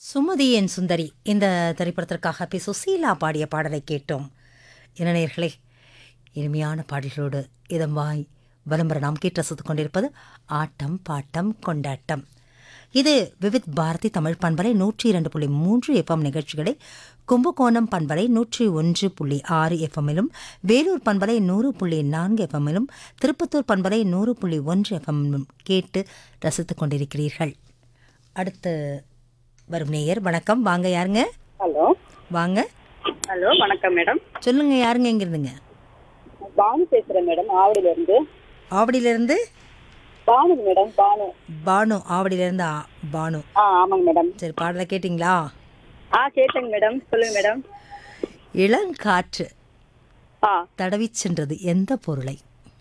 சுமதி என் சுந்தரி இந்த திரைப்படத்திற்காக பி சுசீலா பாடிய பாடலை கேட்டோம் என்ன நேயர்களே இனிமையான பாடல்களோடு இதமாய் விளம்பரம் நாம் கேட்டு ரசித்துக் கொண்டிருப்பது ஆட்டம் பாட்டம் கொண்டாட்டம் இது விவித் பாரதி தமிழ் பண்பலை நூற்றி இரண்டு புள்ளி மூன்று எஃப்எம் நிகழ்ச்சிகளை கும்பகோணம் பண்பலை நூற்றி ஒன்று புள்ளி ஆறு எஃப்எம்மிலும் வேலூர் பண்பலை நூறு புள்ளி நான்கு எஃப்எம்மிலும் திருப்பத்தூர் பண்பலை நூறு புள்ளி ஒன்று எஃப்எம்மிலும் கேட்டு ரசித்துக் கொண்டிருக்கிறீர்கள் அடுத்து வரும் நேயர் வணக்கம் வாங்க யாருங்க ஹலோ வாங்க ஹலோ வணக்கம் மேடம் சொல்லுங்க யாருங்க எங்கிருந்துங்க பானு பேசுறேன் மேடம் ஆவடியில இருந்து ஆவடியிலிருந்து பானு மேடம் பானு பானு ஆவடியிலிருந்து ஆ- பானு ஆ ஆமாங்க மேடம் சரி பாடலை கேட்டிங்களா ஆ கேட்டேங்க மேடம் சொல்லுங்க மேடம் இளங்காற்று ஆ தடவிச் சென்றது எந்த பொருளை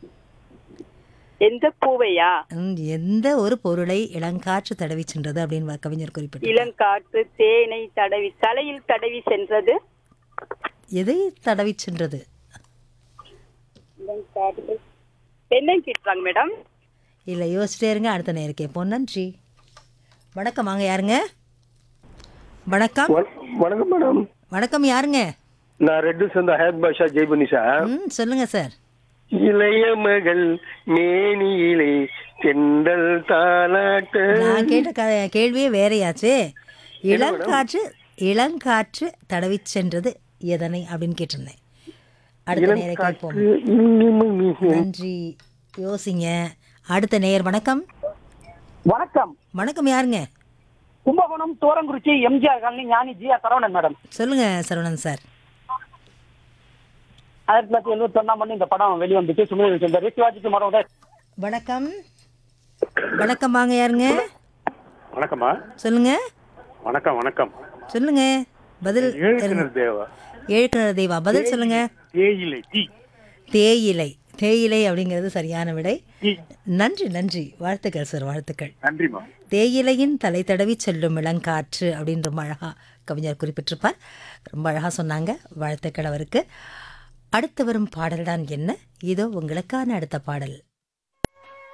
எந்த பூவையா ம், எந்த ஒரு பொருளை இளங்காற்று தடவிச் சென்றது அப்படின்னு கவிஞர் குறிப்பிட்டு இளங்காற்று தேனை தடவி தலையில் தடவி சென்றது எதை தடவிச் சென்றது இளங்காற்று என்ன கேட்டுறாங்க மேடம் இல்லை யோசிச்சிட்டே இருங்க அடுத்த நேரம் கேட்போம் நன்றி வணக்கம் வாங்க யாருங்க வணக்கம் வண- வணக்கம் மேடம் வணக்கம் யாருங்க நான் ரெட்டு சேர்ந்த ஹயத் பாஷா ஜெய்பனி சார் ம் சொல்லுங்க சார் இளைய மகள் மேனியிலே தெண்டல் தாலாட்ட நான் கேட்ட க- கேள்வியே வேறையாச்சே இளங்காற்று இளங்காற்று தடவிச் சென்றது எதனை அப்படின்னு கேட்டிருந்தேன் அடுத்த நேரம் கேட்போம் நன்றி யோசிங்க அடுத்த நேயர் வணக்கம் வணக்கம் வணக்கம் யாருங்க கும்பகோணம் தோரங்குறிச்சி எம்ஜிஆர் காலனி ஞானி ஜியா சரவணன் மேடம் சொல்லுங்க சரவணன் சார் ஆயிரத்தி தொள்ளாயிரத்தி எழுபத்தி ஒன்னாம் ஆண்டு இந்த படம் வெளிவந்துச்சு சுமதி சென்றார் சிவாஜிக்கு மரம் வணக்கம் வணக்கம் வாங்க யாருங்க வணக்கம்மா சொல்லுங்க வணக்கம் வணக்கம் சொல்லுங்க பதில் ஏழுக்கிணர் தேவா ஏழுக்கிணறு தெய்வா பதில் சொல்லுங்க தேயிலை டீ தேயிலை தேயிலை அப்படிங்கிறது சரியான விடை டீ நன்றி நன்றி வாழ்த்துக்கள் சார் வாழ்த்துக்கள் நன்றிம்மா தேயிலையின் தலை தடவி செல்லும் இளங்காற்று அப்படின்னு ரொம்ப அழகா கவிஞர் குறிப்பிட்டிருப்பார் ரொம்ப அழகா சொன்னாங்க வாழ்த்துக்கள் அவருக்கு அடுத்து வரும் பாடல்தான் என்ன இதோ உங்களுக்கான அடுத்த பாடல்